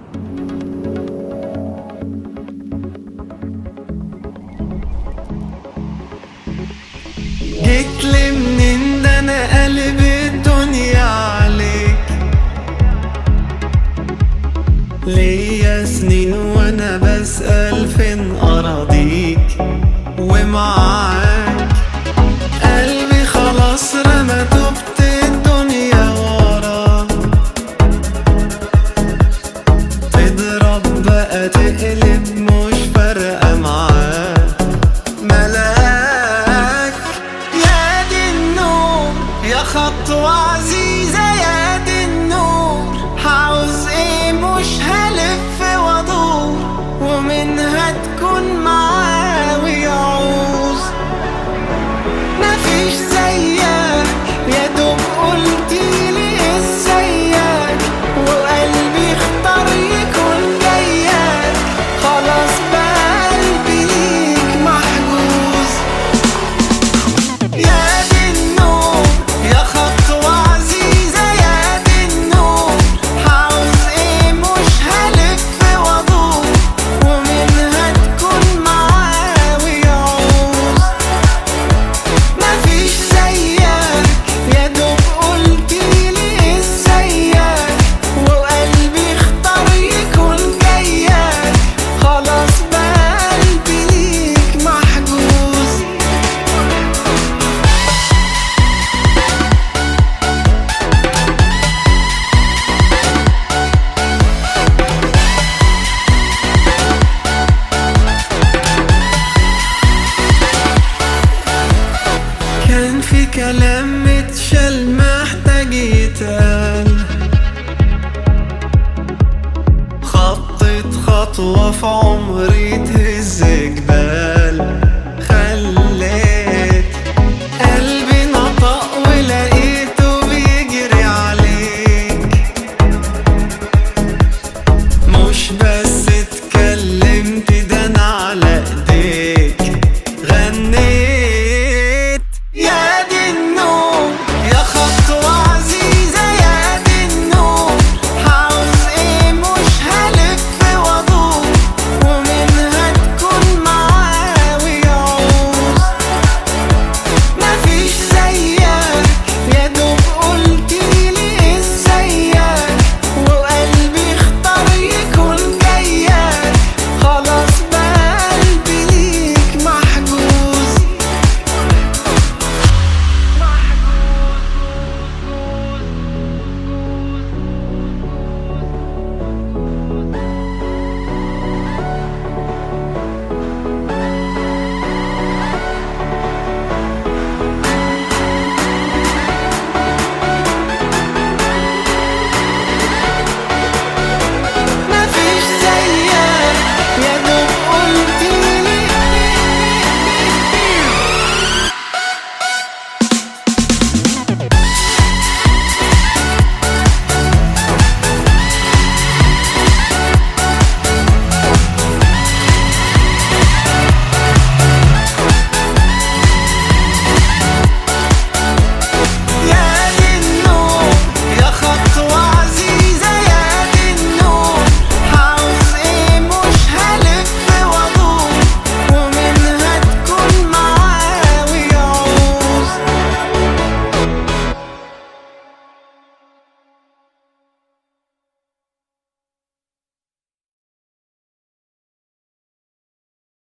جيت لي منين ده انا قلب الدنيا عليك ليا سنين وانا بسأل فين اراضيك ومعاك قلبي خلاص رمى تبت الدنيا ورا تضرب بقى تقلب مش فارقة معاك ملاك يا دي النور يا خطوة عزيزة يا دي النور عاوز ايه مش هلف وادور ومنها تكون معاه ويعوز مفيش زيك يا دوب قلتيلي ازيك وقلبي اختار يكون جايك خلاص بقى قلبي ليك محجوز يا دي النور يا خطوة عزيزة يا دي النور عاوز ايه مش هلف وادور ومنها تكون معاه ويعوز مفيش زيك يا دوب قلتيلي ازيك وقلبي اختار يكون جايك خلاص بقى قلبي ليك محجوز كان في كلام متشال محتاج يتقال خطت خطوة في